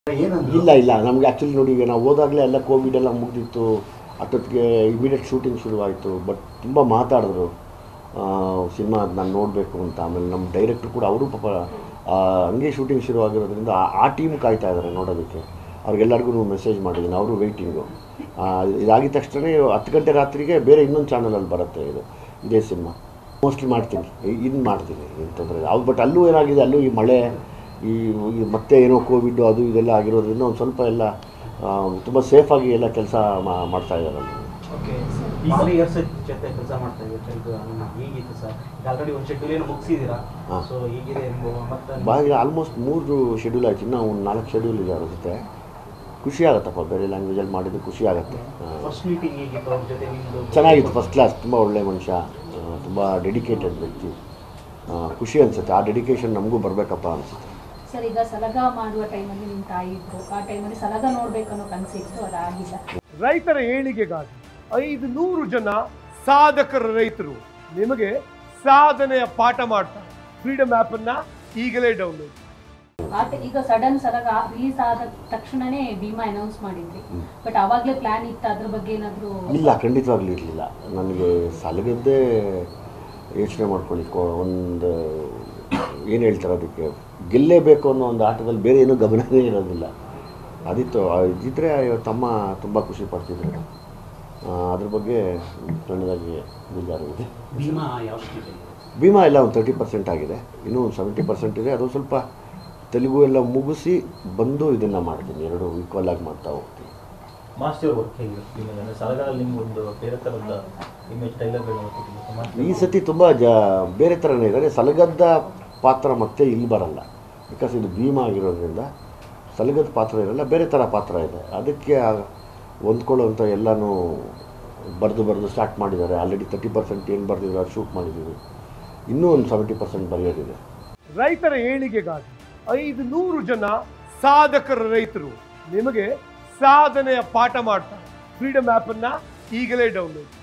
ಏನಂದ್ರು ಇಲ್ಲ ಇಲ್ಲ ನಮಗೆ ಆ್ಯಕ್ಚುಲಿ ನೋಡಿ ಈಗ ನಾವು ಹೋದಾಗಲೇ ಎಲ್ಲ ಕೋವಿಡ್ ಎಲ್ಲ ಮುಗ್ದಿತ್ತು ಅಷ್ಟೊತ್ತಿಗೆ ಇಮಿಡಿಯೇಟ್ ಶೂಟಿಂಗ್ ಶುರುವಾಯಿತು ಬಟ್ ತುಂಬ ಮಾತಾಡಿದ್ರು ಸಿನಿಮಾ ನಾನು ನೋಡಬೇಕು ಅಂತ ಆಮೇಲೆ ನಮ್ಮ ಡೈರೆಕ್ಟ್ರು ಕೂಡ ಅವರು ಪಾಪ ಆ, ಹಂಗೆ ಶೂಟಿಂಗ್ ಶುರುವಾಗಿರೋದ್ರಿಂದ ಆ- ಆ ಟೀಮ್ ಕಾಯ್ತಾ ಇದ್ದಾರೆ ನೋಡೋದಕ್ಕೆ ಅವ್ರಿಗೆಲ್ಲರಿಗೂ ಮೆಸೇಜ್ ಮಾಡಿದ್ದೀನಿ ಅವರು ವೆಯ್ಟಿಂಗು ಇದಾಗಿದ ತಕ್ಷಣ ಹತ್ತು ಗಂಟೆ ರಾತ್ರಿಗೆ ಬೇರೆ ಇನ್ನೊಂದು ಚಾನಲಲ್ಲಿ ಬರುತ್ತೆ ಇದು ಇದೇ ಸಿನಿಮಾ ಮೋಸ್ಟ್ಲಿ ಮಾಡ್ತೀನಿ ಇನ್ನು ಮಾಡ್ತೀನಿ ಏನು ತೊಂದರೆ ಇಲ್ಲ ಅವ್ರು ಬಟ್ ಅಲ್ಲೂ ಏನಾಗಿದೆ ಅಲ್ಲೂ ಈ ಮಳೆ ಈ ಈ ಮತ್ತೆ ಏನೋ ಕೋವಿಡ್ ಅದು ಇದೆಲ್ಲ ಆಗಿರೋದ್ರಿಂದ ಒಂದು ಸ್ವಲ್ಪ ಎಲ್ಲ ತುಂಬ ಸೇಫಾಗಿ ಎಲ್ಲ ಕೆಲಸ ಮಾಡ್ತಾ ಇದ್ದಾರೆ ಅಲ್ಲಿ ಓಕೆ ಮಾಲಿ ಇಯರ್ಸ್ ಜೊತೆ ಕೆಲಸ ಮಾಡ್ತಾ ಇದ್ದೀವಿ ಇದು ಹೀಗಿತ್ತು ಸರ್ ಈಗ ಆಲ್ರೆಡಿ ಒಂದು ಶೆಡ್ಯೂಲ್ ಏನು ಮುಗಿಸಿದ್ದೀರಾ ಹಾ. ಸೊ ಹೀಗಿದೆ ನಿಮ್ಗೆ ಮತ್ತೆ ಬಾಗಿ ಆಲ್ಮೋಸ್ಟ್ ಮೂರು ಶೆಡ್ಯೂಲ್ ಆಯ್ತು ಇನ್ನೂ ಒಂದು ನಾಲ್ಕು ಶೆಡ್ಯೂಲ್ ಇದೆ ಅವ್ರ ಜೊತೆ ಖುಷಿ ಆಗುತ್ತಪ್ಪ ಬೇರೆ ಲ್ಯಾಂಗ್ವೇಜಲ್ಲಿ ಮಾಡಿದ್ದು ಖುಷಿ ಆಗುತ್ತೆ ಆ, ಫಸ್ಟ್ ಮೀಟಿಂಗ್ ಹೇಗಿತ್ತು ಅವ್ರ ಜೊತೆ ನಿಮ್ಮದು ಚೆನ್ನಾಗಿತ್ತು ಫಸ್ಟ್ ಕ್ಲಾಸ್ ತುಂಬ ಒಳ್ಳೆ ಮನುಷ್ಯ ತುಂಬ ಡೆಡಿಕೇಟೆಡ್ ವ್ಯಕ್ತಿ ಆ, ಖುಷಿ ಅನಿಸುತ್ತೆ ಆ ಡೆಡಿಕೇಶನ್ ನಮಗೂ ಬರಬೇಕಪ್ಪ ಅನಿಸುತ್ತೆ ಸರ್ ಈಗ ಸಲಗ ಮಾಡುವ ಟೈಮಲ್ಲಿ ನಿಮ್ಮ ತಾಯಿ ಇದ್ರು ಆ ಟೈಮಲ್ಲಿ ಸಲಗ ನೋಡ್ಬೇಕನ್ನೋ ಕನಸಿತ್ತು ಅದಾಗಿಲ್ಲ ರೈತರ ಏಳಿಗೆಗಾಗಿ ಐದು ನೂರು ಜನ ಸಾಧಕರ ರೈತರು ನಿಮಗೆ ಸಾಧನೆಯ ಪಾಠ ಮಾಡ್ತಾರೆ ಫ್ರೀಡಮ್ ಆಪ್ ಅನ್ನ ಈಗಲೇ ಡೌನ್ಲೋಡ್ ಆಟ ಈಗ ಸಡನ್ ಸಲಗ ರಿಲೀಸ್ ಆದ ತಕ್ಷಣನೇ ಭೀಮಾ ಅನೌನ್ಸ್ ಮಾಡಿದ್ರಿ ಬಟ್ ಅವಾಗಲೇ ಪ್ಲಾನ್ ಇತ್ತು ಅದ್ರ ಬಗ್ಗೆ ಏನಾದರೂ ಇಲ್ಲ ಖಂಡಿತವಾಗ್ಲೂ ಇರಲಿಲ್ಲ ನನಗೆ ಸಲಗದ್ದೇ ಯೋಚನೆ ಮಾಡ್ಕೊಳ್ಳಿ ಕೊ ಒಂದು ಏನು ಹೇಳ್ತಾರೆ ಅದಕ್ಕೆ ಗೆಲ್ಲೇಬೇಕು ಅನ್ನೋ ಒಂದು ಆಟದಲ್ಲಿ ಬೇರೆ ಏನೂ ಗಮನವೇ ಇರೋದಿಲ್ಲ ಅದಿತ್ತು ಇದ್ದಿದ್ರೆ ತಮ್ಮ ತುಂಬ ಖುಷಿ ಪಡ್ತಿದ್ರು ಆ, ಅದ್ರ ಬಗ್ಗೆ ಸಣ್ಣದಾಗಿ ಬೇಜಾರಿದೆ ಭೀಮಾ ಯಾವ ಸ್ಥಿತಿ ಭೀಮಾ ಎಲ್ಲ ಒಂದು ತರ್ಟಿ ಪರ್ಸೆಂಟ್ ಆಗಿದೆ ಇನ್ನೂ ಒಂದು ಸೆವೆಂಟಿ ಪರ್ಸೆಂಟ್ ಇದೆ ಅದು ಸ್ವಲ್ಪ ತೆಲುಗು ಎಲ್ಲ ಮುಗಿಸಿ ಬಂದು ಇದನ್ನು ಮಾಡ್ತೀನಿ ಎರಡು ಈಕ್ವಲ್ ಆಗಿ ಮಾಡ್ತಾ ಹೋಗ್ತೀನಿ ಮಾಸ್ಟರ್ ವರ್ಕ್ ಹೇಗಿರುತ್ತೆ ನಿಮಗೆ ಅಂದರೆ ಸಲಗಾಲಲ್ಲಿ ನಿಮ್ಗೊಂದು ಬೇರೆ ಥರದ ಇಮೇಜ್ ಟೈಲರ್ಗಳು ಈ ಸತಿ ತುಂಬ ಜ ಬೇರೆ ಥರನೇ ಇದ್ದಾರೆ ಸಲಗದ್ದ ಪಾತ್ರ ಮತ್ತೆ ಇಲ್ಲಿ ಬರಲ್ಲ ಬಿಕಾಸ್ ಇದು ಭೀಮಾ ಆಗಿರೋದ್ರಿಂದ ಸಲಗದ ಪಾತ್ರ ಇರಲ್ಲ ಬೇರೆ ಥರ ಪಾತ್ರ ಇದೆ ಅದಕ್ಕೆ ಆ- ಹೊಂದ್ಕೊಳ್ಳೋಂಥ ಎಲ್ಲನೂ ಬರೆದು ಬರೆದು ಸ್ಟಾರ್ಟ್ ಮಾಡಿದ್ದಾರೆ ಆಲ್ರೆಡಿ ತರ್ಟಿ ಪರ್ಸೆಂಟ್ ಏನು ಬರೆದಿದ್ರು ಅದು ಶೂಟ್ ಮಾಡಿದ್ದೀವಿ ಇನ್ನೂ ಒಂದು ಸೆವೆಂಟಿ ಪರ್ಸೆಂಟ್ ಬರೆಯೋದಿದೆ ರೈತರ ಏಳಿಗೆಗಾಗಿ ಐದು ನೂರು ಜನ ಸಾಧಕರ ರೈತರು ನಿಮಗೆ ಸಾಧನೆಯ ಪಾಠ ಮಾಡ್ತಾರೆ ಫ್ರೀಡಮ್ ಆಪ್ ಅನ್ನ ಈಗಲೇ ಡೌನ್ಲೋಡ್